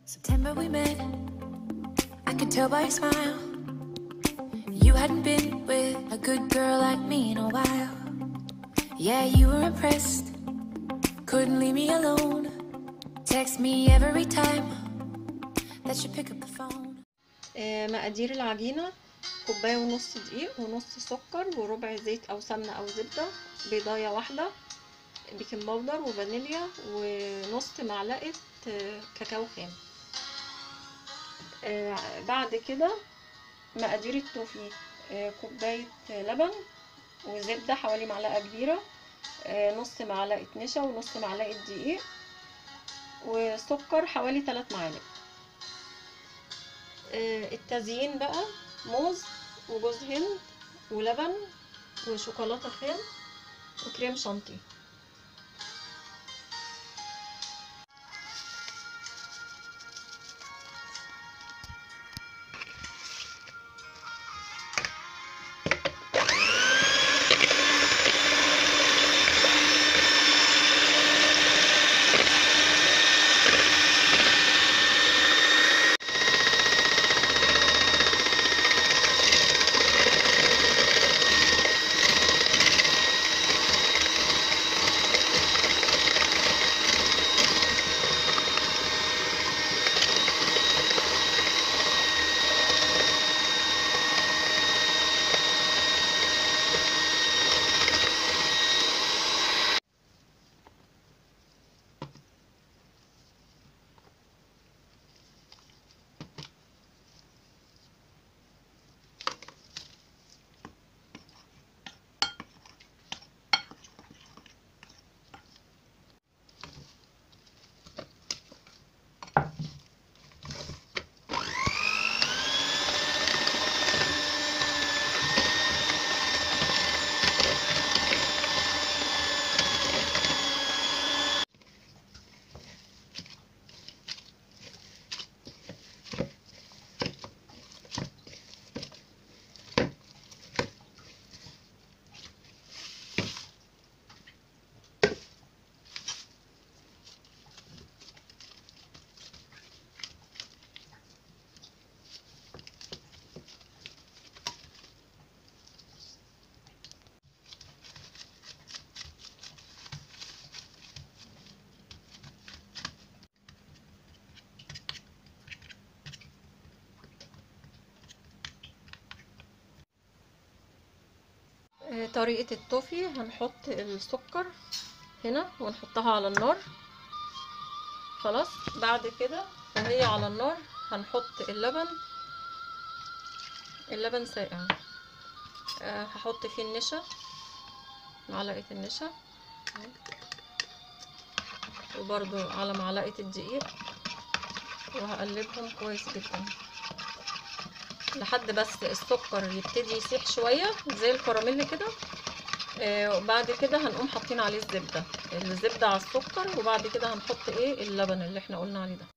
September we met. I could tell by your smile. You hadn't been with a good girl like me in a while. Yeah, you were impressed. Couldn't leave me alone. Text me every time that you pick up the phone. آه، مقادير العجينة كوباية ونص دقيق ونص سكر وربع زيت أو سمنة أو زبدة بيضاية واحدة بيكنج باودر وفانيليا ونص معلقة آه، كاكاو خام آه، بعد كده مقادير التوفي آه، كوباية لبن وزبدة حوالي معلقة كبيرة آه، نص معلقة نشا ونص معلقة دقيق وسكر حوالي 3 معالق آه، التزيين بقى موز وجوز هند ولبن وشوكولاتة خام وكريم شانتيه آه، طريقة التوفي هنحط السكر هنا ونحطها على النار خلاص بعد كده وهي على النار هنحط اللبن اللبن ساقع آه، هحط فيه النشا معلقة النشا وبرضو على معلقة الدقيق وهقلبهم كويس جدا لحد بس السكر يبتدي يسيح شوية زي الكراميل كده آه وبعد كده هنقوم حاطين عليه الزبدة الزبدة على السكر وبعد كده هنحط ايه اللبن اللي احنا قلنا عليه ده